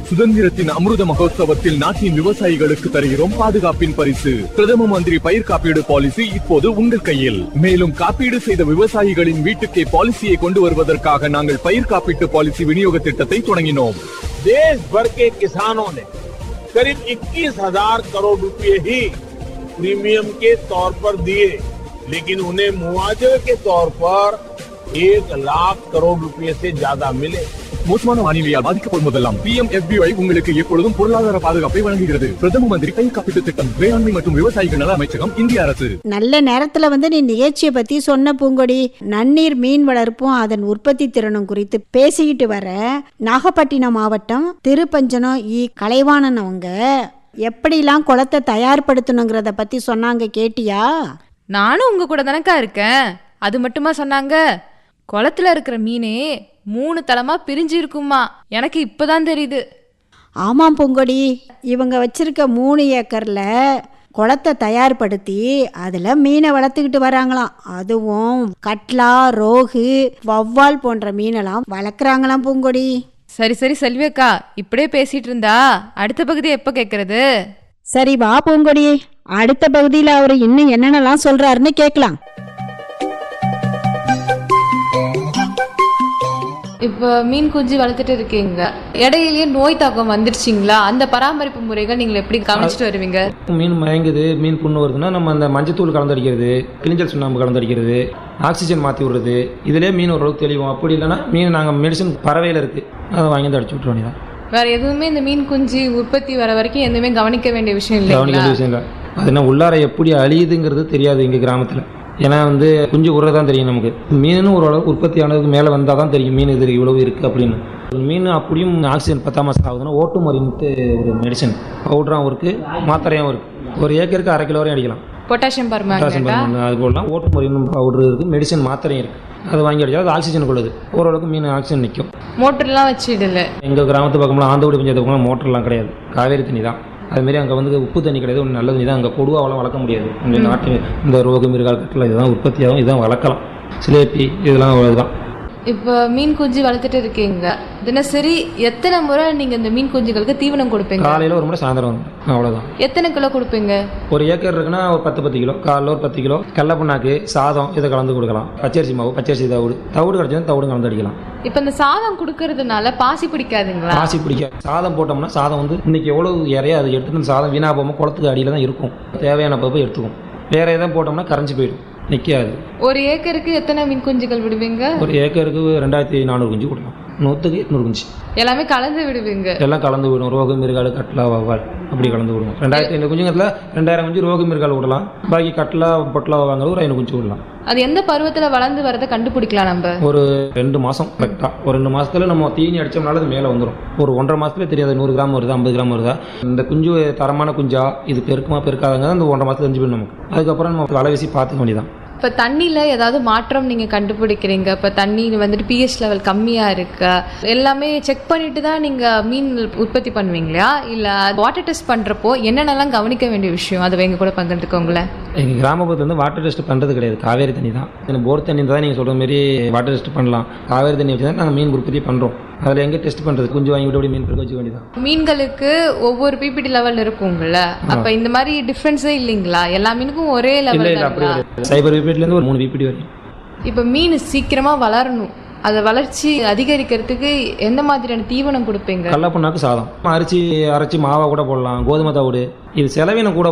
சுதந்திரத்தின் அமிர்த மகோத்சவத்தில் நாட்டின் விவசாயிகளுக்கு தருகிறோம் பாதுகாப்பின் பரிசு பிரதம மந்திரி பயிர் காப்பீடு பாலிசி இப்போது உங்கள் கையில் மேலும் காப்பீடு செய்த விவசாயிகளின் வீட்டுக்கே பாலிசியை கொண்டு வருவதற்காக நாங்கள் பயிர் காப்பீட்டு பாலிசி விநியோக திட்டத்தை தொடங்கினோம் देश भर के किसानों ने करीब 21,000 करोड़ रुपए ही प्रीमियम के तौर पर दिए लेकिन उन्हें मुआवजे के तौर पर एक लाख करोड़ रुपए से ज्यादा मिले மோசமான வானிலையால் பாதிக்கப்படும் போதெல்லாம் பிஎம் எஃபிஐ உங்களுக்கு எப்பொழுதும் பொருளாதார பாதுகாப்பை வழங்குகிறது பிரதம மந்திரி பயிர் காப்பீட்டு திட்டம் வேளாண்மை மற்றும் விவசாயிகள் நல அமைச்சகம் இந்திய அரசு நல்ல நேரத்துல வந்து நீ நிகழ்ச்சியை பத்தி சொன்ன பூங்கொடி நன்னீர் மீன் வளர்ப்பும் அதன் உற்பத்தி திறனும் குறித்து பேசிக்கிட்டு வர நாகப்பட்டினம் மாவட்டம் திருப்பஞ்சனம் இ கலைவாணன் அவங்க எப்படிலாம் குளத்தை தயார்படுத்தணுங்கிறத பத்தி சொன்னாங்க கேட்டியா நானும் உங்க கூட தானக்கா இருக்கேன் அது மட்டுமா சொன்னாங்க குளத்துல இருக்கிற மீனே மூணு தளமா பிரிஞ்சு இருக்குமா எனக்கு இப்பதான் தெரியுது ஆமாம் பூங்கொடி இவங்க வச்சிருக்க மூணு ஏக்கர்ல குளத்தை தயார்படுத்தி அதில் மீனை வளர்த்துக்கிட்டு வராங்களாம் அதுவும் கட்லா ரோகு வவ்வால் போன்ற மீனெல்லாம் வளர்க்குறாங்களாம் பூங்கொடி சரி சரி செல்வி அக்கா இப்படியே பேசிட்டு இருந்தா அடுத்த பகுதி எப்ப கேக்குறது சரி வா பூங்கொடி அடுத்த பகுதியில் அவர் இன்னும் என்னென்னலாம் சொல்றாருன்னு கேட்கலாம் இப்போ மீன் குஞ்சு வளர்த்துட்டு இருக்கீங்க இடையிலேயே நோய் தாக்கம் வந்துருச்சிங்களா அந்த பராமரிப்பு முறைகள் நீங்கள் எப்படி கவனிச்சிட்டு வருவீங்க மீன் மயங்குது மீன் புண்ணு வருதுன்னா நம்ம அந்த மஞ்சத்தூள் கலந்தடிக்கிறது கிளிஞ்சல் சுண்ணாம்பு கலந்தடிக்கிறது ஆக்சிஜன் மாற்றி விடுறது இதிலே மீன் ஓரளவுக்கு தெளிவோம் அப்படி இல்லைன்னா மீன் நாங்கள் மெடிசன் பறவையில் இருக்குது அதை வாங்கி வந்து அடிச்சு விட்ற வேண்டியதான் வேற எதுவுமே இந்த மீன் குஞ்சு உற்பத்தி வர வரைக்கும் எதுவுமே கவனிக்க வேண்டிய விஷயம் கவனிக்க இல்லைங்களா வேண்டிய விஷயம் இல்லை அது என்ன உள்ளார எப்படி அழியுதுங்கிறது தெரியாது எங்கள் கிராமத்தில் ஏன்னா வந்து குஞ்சு உருறது தான் தெரியும் நமக்கு மீனும் ஓரளவுக்கு உற்பத்தி ஆனதுக்கு மேலே வந்தால் தான் தெரியும் மீன் இது இவ்வளவு இருக்குது அப்படின்னு ஒரு மீன் அப்படியும் ஆக்சிஜன் பத்தாம் மாதம் ஆகுதுன்னா ஓட்டு மருந்துட்டு ஒரு மெடிசன் பவுடராகவும் இருக்குது மாத்திரையாகவும் இருக்குது ஒரு ஏக்கருக்கு அரை கிலோ வரையும் அடிக்கலாம் பொட்டாசியம் பொட்டாசியம் பர்மாங்கனேட்டா பர்மனன்ட் அது போடலாம் ஓட்டு மருந்து பவுடர் இருக்குது மெடிசன் மாத்திரையும் இருக்குது அதை வாங்கி அடிச்சா அது ஆக்சிஜன் கொள்ளுது ஓரளவுக்கு மீன் ஆக்சிஜன் நிற்கும் மோட்டர்லாம் வச்சிடல எங்கள் கிராமத்து பக்கம்லாம் ஆந்தோடி பஞ்சாயத்து பக்கம்லாம் மோட்டர்லாம் கிடையாது காவேரி தண்ணி தான் அதுமாரி அங்கே வந்து உப்பு தண்ணி கிடையாது ஒன்று நல்ல தண்ணி தான் அங்கே கொடுவாவெல்லாம் வளர்க்க முடியாது இந்த நாட்டு இந்த ரோகு மிருகால் கட்டில் இதுதான் உற்பத்தியாகும் இதுதான் வளர்க்கலாம் சிலேப்பி இதெல்லாம் இதுதான் இப்போ மீன் குஞ்சு வளர்த்துட்டு இருக்கீங்க தினசரி எத்தனை முறை நீங்க இந்த மீன் குஞ்சுகளுக்கு தீவனம் கொடுப்பீங்க காலையில் ஒரு முறை சாயந்தரம் வந்து அவ்வளோதான் எத்தனை கிலோ கொடுப்பீங்க ஒரு ஏக்கர் இருக்குன்னா ஒரு பத்து பத்து கிலோ காலைல ஒரு பத்து கிலோ கடல புண்ணாக்கு சாதம் இதை கலந்து கொடுக்கலாம் பச்சரிசி மாவு பச்சரிசி தவிடு தவிடு கிடச்சா தவிடு கலந்து அடிக்கலாம் இப்போ இந்த சாதம் கொடுக்கறதுனால பாசி பிடிக்காதுங்களா பாசி பிடிக்க சாதம் போட்டோம்னா சாதம் வந்து இன்னைக்கு எவ்வளவு இறையா அதை எடுத்துட்டு அந்த சாதம் வீணாக போகாமல் குளத்துக்கு அடியில் தான் இருக்கும் தேவையான பப்பை எடுத்துக்கும் வேற எதாவது போட்டோம்னா கரைஞ்சி போயிடும் நிற்காது ஒரு ஏக்கருக்கு எத்தனை மீன் குஞ்சுகள் விடுவீங்க ஒரு ஏக்கருக்கு ரெண்டாயிரத்தி நானூறு குஞ்சு கொடுக்கலாம் நூற்றுக்கு எட்நூறு குஞ்சு எல்லாமே கலந்து விடுவீங்க எல்லாம் கலந்து விடும் ரோகு மிருகால் கட்லா வவ்வால் அப்படி கலந்து விடுவோம் ரெண்டாயிரத்தி ஐநூறு குஞ்சுங்கிறதுல ரெண்டாயிரம் குஞ்சு ரோகு மிருகால் விடலாம் பாக்கி கட்லா பொட்லா வாங்க ஒரு ஐநூறு குஞ்சு விடலாம் அது எந்த பருவத்துல வளர்ந்து வரதை கண்டுபிடிக்கலாம் நம்ம ஒரு ரெண்டு மாதம் கரெக்டாக ஒரு ரெண்டு மாதத்துல நம்ம தீனி அடித்தோம்னால அது மேலே வந்துடும் ஒரு ஒன்றரை மாதத்துல தெரியாது நூறு கிராம் வருதா ஐம்பது கிராம் வருதா இந்த குஞ்சு தரமான குஞ்சா இது பெருக்குமா பெருக்காதங்க அந்த ஒன்றரை மாதத்துல தெரிஞ்சு போயிடும் நமக்கு அதுக்கப்புறம் நம்ம வலை வீசி பார்த்துக்க வேண்டியதான் இப்போ தண்ணியில் ஏதாவது மாற்றம் நீங்கள் கண்டுபிடிக்கிறீங்க இப்போ தண்ணி வந்துட்டு பிஹெச் லெவல் கம்மியாக இருக்கா எல்லாமே செக் பண்ணிட்டு தான் நீங்கள் மீன் உற்பத்தி பண்ணுவீங்களா இல்லை வாட்டர் டெஸ்ட் பண்ணுறப்போ என்னென்னலாம் கவனிக்க வேண்டிய விஷயம் அதை எங்க கூட பகிர்ந்துக்கோங்களேன் எங்கள் கிராமப்புறத்துல வந்து வாட்டர் டெஸ்ட் பண்ணுறது கிடையாது காவேரி தண்ணி தான் இந்த போர் தண்ணி தான் நீங்கள் சொல்கிற மாதிரி வாட்டர் டெஸ்ட் பண்ணலாம் காவேரி தண்ணி வச்சு தான் நாங்கள் மீன் உற்பத்தி பண்ணுறோம் அதில் எங்கே டெஸ்ட் பண்ணுறது குஞ்சு வாங்கி விட்டு அப்படியே மீன் பெருக்க வச்சுக்க வேண்டியதான் மீன்களுக்கு ஒவ்வொரு பிபிடி லெவல் இருக்குங்கள அப்போ இந்த மாதிரி டிஃப்ரென்ஸே இல்லைங்களா எல்லா மீனுக்கும் ஒரே இல்லை லெவல் இல்லை அப்படி தாங்களா கிடையாது சைபர் விபிட்லேருந்து ஒரு மூணு விபிடி வரையும் இப்போ மீன் சீக்கிரமாக வளரணும் அதை வளர்ச்சி அதிகரிக்கிறதுக்கு எந்த மாதிரியான தீவனம் கொடுப்பீங்க கடல புண்ணாக்கு சாதம் அரிசி அரைச்சி மாவா கூட போடலாம் கோதுமை தவிடு இது செலவினம் கூட